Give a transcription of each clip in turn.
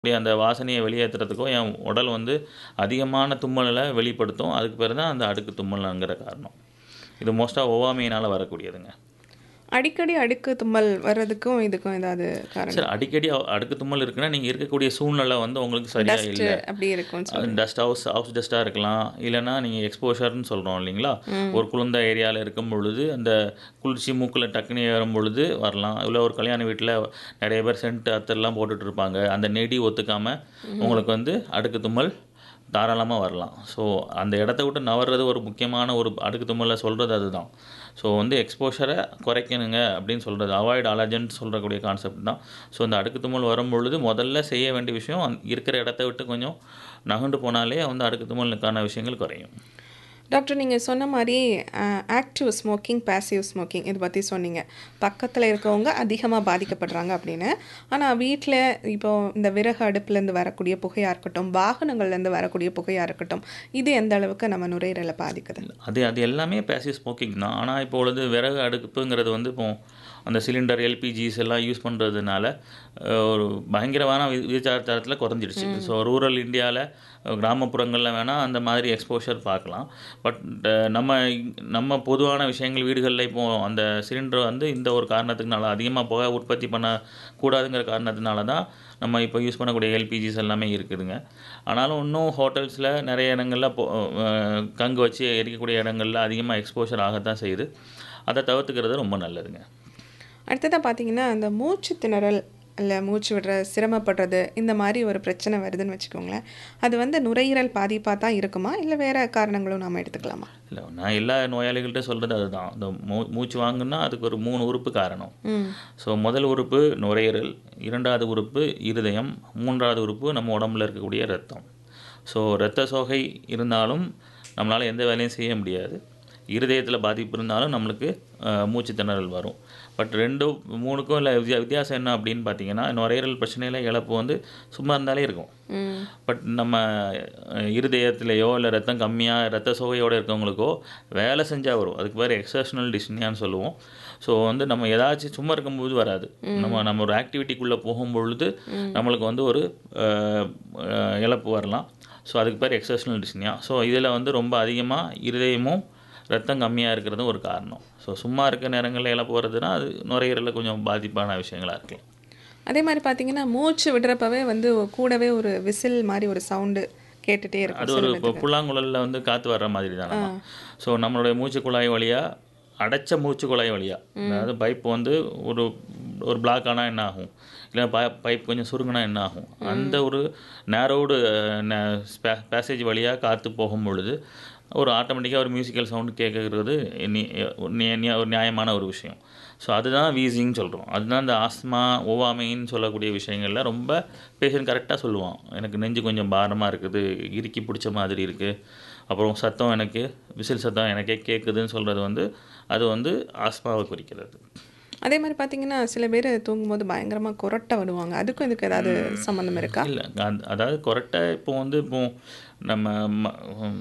அப்படியே அந்த வாசனையை வெளியேற்றுறதுக்கும் என் உடல் வந்து அதிகமான தும்மலை வெளிப்படுத்தும் அதுக்கு பேர் தான் அந்த அடுக்கு தும்மல்ங்கிற காரணம் இது மோஸ்ட்டாக ஒவ்வாமையினால் வரக்கூடியதுங்க அடிக்கடி அடுக்கு தும்மல் வர்றதுக்கும் இதுக்கும் ஏதாவது காரணம் சரி அடிக்கடி அ- அடுக்கு தும்மல் இருக்குன்னா நீங்கள் இருக்கக்கூடிய சூழ்நிலை வந்து உங்களுக்கு சரியா டஸ்ட் இல்லை அப்படி இருக்கும் சொல்லி டஸ்ட் ஹவுஸ் ஹவுஸ் டஸ்ட்டாக இருக்கலாம் இல்லைன்னா நீங்கள் எக்ஸ்போஷர்னு சொல்கிறோம் இல்லைங்களா ஒரு குளிர்ந்த ஏரியாவில் இருக்கும் பொழுது அந்த குளிர்ச்சி மூக்கில் டக்குனு ஏறும் பொழுது வரலாம் இல்லை ஒரு கல்யாண வீட்டில் நிறைய பேர் சென்ட் அத்தர்லாம் போட்டுட்டு இருப்பாங்க அந்த நெடி ஒத்துக்காமல் உங்களுக்கு வந்து அடுக்கு தும்மல் தாராளமாக வரலாம் ஸோ அந்த இடத்த விட்டு நவர்றது ஒரு முக்கியமான ஒரு அடுக்கு தும்மலை சொல்கிறது அதுதான் ஸோ வந்து எக்ஸ்போஷரை குறைக்கணுங்க அப்படின்னு சொல்கிறது அவாய்ட் அலர்ஜன் சொல்கிறக்கூடிய கான்செப்ட் தான் ஸோ அந்த அடுக்கு தும்மல் வரும் பொழுது முதல்ல செய்ய வேண்டிய விஷயம் அந்த- இருக்கிற இடத்த விட்டு கொஞ்சம் நகண்டு போனாலே வந்து அடுக்கு தும்மலுக்கான விஷயங்கள் குறையும் டாக்டர் நீங்கள் சொன்ன மாதிரி ஆக்டிவ் ஸ்மோக்கிங் பேசிவ் ஸ்மோக்கிங் இது பற்றி சொன்னீங்க பக்கத்தில் இருக்கவங்க அதிகமாக பாதிக்கப்படுறாங்க அப்படின்னு ஆனால் வீட்டில் இப்போ இந்த விறகு அடுப்புலேருந்து வரக்கூடிய புகையாக இருக்கட்டும் வாகனங்கள்லேருந்து வரக்கூடிய புகையாக இருக்கட்டும் இது எந்த அளவுக்கு நம்ம நுரையீரலை பாதிக்குது அது அது எல்லாமே பேசிவ் ஸ்மோக்கிங் தான் ஆனால் இப்போ உள்ளது விறகு அடுப்புங்கிறது வந்து இப்போ அந்த சிலிண்டர் எல்பிஜிஸ் எல்லாம் யூஸ் பண்ணுறதுனால ஒரு பயங்கரமான வி- விகிதாச்சாரத்தில் குறைஞ்சிடுச்சு ஸோ ரூரல் இந்தியாவில் கிராமப்புறங்களில் வேணால் அந்த மாதிரி எக்ஸ்போஷர் பார்க்கலாம் பட் நம்ம நம்ம பொதுவான விஷயங்கள் வீடுகளில் இப்போ அந்த சிலிண்டர் வந்து இந்த ஒரு காரணத்துக்குனால அதிகமாக புகை உற்பத்தி பண்ணக்கூடாதுங்கிற காரணத்தினால தான் நம்ம இப்போ யூஸ் பண்ணக்கூடிய எல்பிஜிஸ் எல்லாமே இருக்குதுங்க ஆனாலும் இன்னும் ஹோட்டல்ஸில் நிறைய இடங்களில் பொ- அஹ் கங்கு வச்சு எரிக்கக்கூடிய இடங்களில் அதிகமாக எக்ஸ்போஷர் ஆகத்தான் செய்யுது அதை தவிர்த்துக்கிறது ரொம்ப நல்லதுங்க அடுத்ததாக பார்த்தீங்கன்னா அந்த மூச்சு திணறல் இல்லை மூச்சு விடுற சிரமப்படுறது இந்த மாதிரி ஒரு பிரச்சனை வருதுன்னு வச்சுக்கோங்களேன் அது வந்து நுரையீரல் பாதிப்பாக தான் இருக்குமா இல்லை வேறு காரணங்களும் நாம் எடுத்துக்கலாமா இல்லை நான் எல்லா நோயாளிகள்கிட்ட சொல்கிறது அதுதான் இந்த மூ மூச்சு வாங்குன்னா அதுக்கு ஒரு மூணு உறுப்பு காரணம் ம் ஸோ முதல் உறுப்பு நுரையீரல் இரண்டாவது உறுப்பு இருதயம் மூன்றாவது உறுப்பு நம்ம உடம்புல இருக்கக்கூடிய ரத்தம் ஸோ இரத்த சோகை இருந்தாலும் நம்மளால் எந்த வேலையும் செய்ய முடியாது இருதயத்தில் பாதிப்பு இருந்தாலும் நம்மளுக்கு அஹ், மூச்சு திணறல் வரும் பட் ரெண்டு மூணுக்கும் இல்லை வித்தியா வித்தியாசம் என்ன அப்படின்னு பார்த்தீங்கன்னா நுரையீரல் பிரச்சனையில் இழப்பு வந்து சும்மா இருந்தாலே இருக்கும் ம் பட் நம்ம அஹ், இருதயத்திலேயோ இல்லை ரத்தம் கம்மியாக ரத்த சோகையோடு இருக்கவங்களுக்கோ வேலை செஞ்சால் வரும் அதுக்கு பேர் எக்ஸர்ஷனல் டிஸ்னியான்னு சொல்லுவோம் ஸோ வந்து நம்ம ஏதாச்சும் சும்மா இருக்கும்போது வராது நம்ம நம்ம ஒரு ஆக்டிவிட்டிக்குள்ளே போகும்பொழுது நம்மளுக்கு வந்து ஒரு அஹ், அஹ், இழப்பு வரலாம் ஸோ அதுக்கு பேர் எக்ஸர்ஷனல் டிஸ்னியா ஸோ இதில் வந்து ரொம்ப அதிகமாக இருதயமும் ரத்தம் கம்மியாக இருக்கிறதும் ஒரு காரணம் ஸோ சும்மா இருக்க நேரங்களில் இழப்பு வருதுன்னா அது நுரையீரலில் கொஞ்சம் பாதிப்பான விஷயங்களாக இருக்கலாம் அதே மாதிரி பார்த்தீங்கன்னா மூச்சு விடுறப்பவே வந்து கூடவே ஒரு விசில் மாதிரி ஒரு சவுண்டு கேட்டுட்டே இருக்கும் அது ஒரு இப்போ புல்லாங்குழலில் வந்து காற்று வர்ற மாதிரி தானே ஸோ நம்மளுடைய மூச்சு குழாய் வழியாக அடைச்ச மூச்சு குழாய் வழியாக அதாவது பைப் வந்து ஒரு ஒரு பிளாக் ஆனால் என்ன ஆகும் இல்லை ப பைப் கொஞ்சம் சுருங்கினா என்ன ஆகும் அந்த ஒரு நேரோடு பேசேஜ் வழியாக காற்று போகும் பொழுது ஒரு ஆட்டோமேட்டிக்காக ஒரு மியூசிக்கல் சவுண்டு கேட்கறது நி- நி- நி- ஒரு நியாயமான ஒரு விஷயம் ஸோ அதுதான் வீசிங் சொல்கிறோம் அதுதான் இந்த ஆஸ்மா ஓவாமைன்னு சொல்லக்கூடிய விஷயங்களில் ரொம்ப பேஷண்ட் கரெக்டாக சொல்லுவான் எனக்கு நெஞ்சு கொஞ்சம் பாரமாக இருக்குது இறுக்கி பிடிச்ச மாதிரி இருக்குது அப்புறம் சத்தம் எனக்கு விசில் சத்தம் எனக்கே கேட்குதுன்னு சொல்கிறது வந்து அது வந்து ஆஸ்மாவை குறிக்கிறது அதே மாதிரி பார்த்தீங்கன்னா சில பேர் தூங்கும்போது பயங்கரமாக குரட்டை விடுவாங்க அதுக்கும் இதுக்கு ஏதாவது சம்மந்தம் இருக்கா இல்லை அதாவது கரெக்டாக இப்போ வந்து இப்போ நம்ம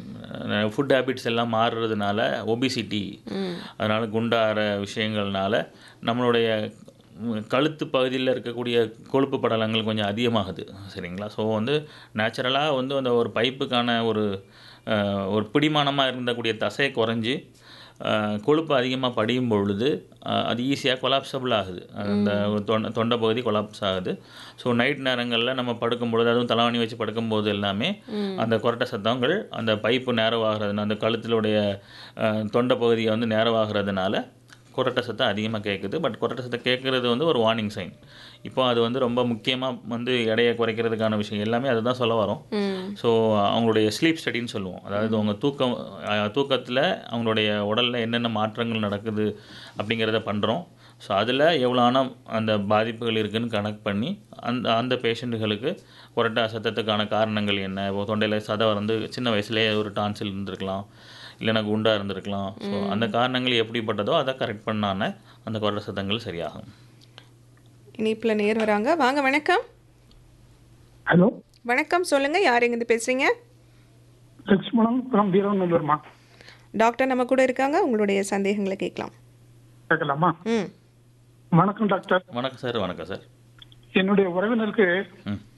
ஃபுட் ஹேபிட்ஸ் எல்லாம் மாறுறதுனால ஒபிசிட்டி அதனால் குண்டாகிற விஷயங்கள்னால நம்மளுடைய ம், கழுத்து பகுதியில் இருக்கக்கூடிய கொழுப்பு படலங்கள் கொஞ்சம் அதிகமாகுது சரிங்களா ஸோ வந்து நேச்சுரலாக வந்து அந்த ஒரு பைப்புக்கான ஒரு அஹ், ஒரு பிடிமானமாக இருந்தக்கூடிய தசை குறைஞ்சி அஹ், கொழுப்பு அதிகமாக படியும் பொழுது அஹ், அது ஈஸியாக கொலாப்சபிள் ஆகுது அந்த தொண்டை தொண்டை பகுதி கொலாப்ஸ் ஆகுது ஸோ நைட் நேரங்களில் நம்ம படுக்கும் பொழுது அதுவும் தலைவாணி வச்சு படுக்கும்போது எல்லாமே அந்த கொரட்டை சத்தங்கள் அந்த பைப்பு நேரவாகிறதுனால அந்த கழுத்திலுடைய அஹ், தொண்டை பகுதியை வந்து நேரவாகிறதுனால கொரட்டை சத்தம் அதிகமாக கேட்குது பட் கொரட்டை சத்தம் கேட்குறது வந்து ஒரு வார்னிங் சைன் இப்போ அது வந்து ரொம்ப முக்கியமாக வந்து எடையை குறைக்கிறதுக்கான விஷயம் எல்லாமே அதை தான் சொல்ல வரோம் ம் ஸோ அவங்களுடைய ஸ்லீப் ஸ்டடின்னு சொல்லுவோம் அதாவது அவங்க தூக்கம் தூக்கத்தில் அவங்களுடைய உடலில் என்னென்ன மாற்றங்கள் நடக்குது அப்படிங்கிறத பண்ணுறோம் ஸோ அதில் எவ்வளோ ஆனால் அந்த பாதிப்புகள் இருக்குன்னு கணக்கு பண்ணி அந்த அந்த பேஷண்ட்டுகளுக்கு கொரட்டா சத்தத்துக்கான காரணங்கள் என்ன இப்போ தொண்டையில் சதை வந்து சின்ன வயசுலேயே ஒரு டான்சில் இருந்திருக்கலாம் இல்லைன்னா குண்டாக இருந்திருக்கலாம் ஸோ அந்த காரணங்கள் எப்படிப்பட்டதோ அதை கரெக்ட் பண்ணான அந்த கொரட்டை சத்தங்கள் சரியாகும் இனிப்பில் நேர் வராங்க வாங்க வணக்கம் ஹலோ வணக்கம் சொல்லுங்கள் யார் எங்கேருந்து பேசுகிறீங்க லட்சுமணன் ஃப்ரம் வீரநல்லூர்மா டாக்டர் நம்ம கூட இருக்காங்க உங்களுடைய சந்தேகங்களை கேட்கலாம் கேட்கலாமா ம் வணக்கம் டாக்டர் வணக்கம் சார் வணக்கம் சார் என்னுடைய உறவினருக்கு ம்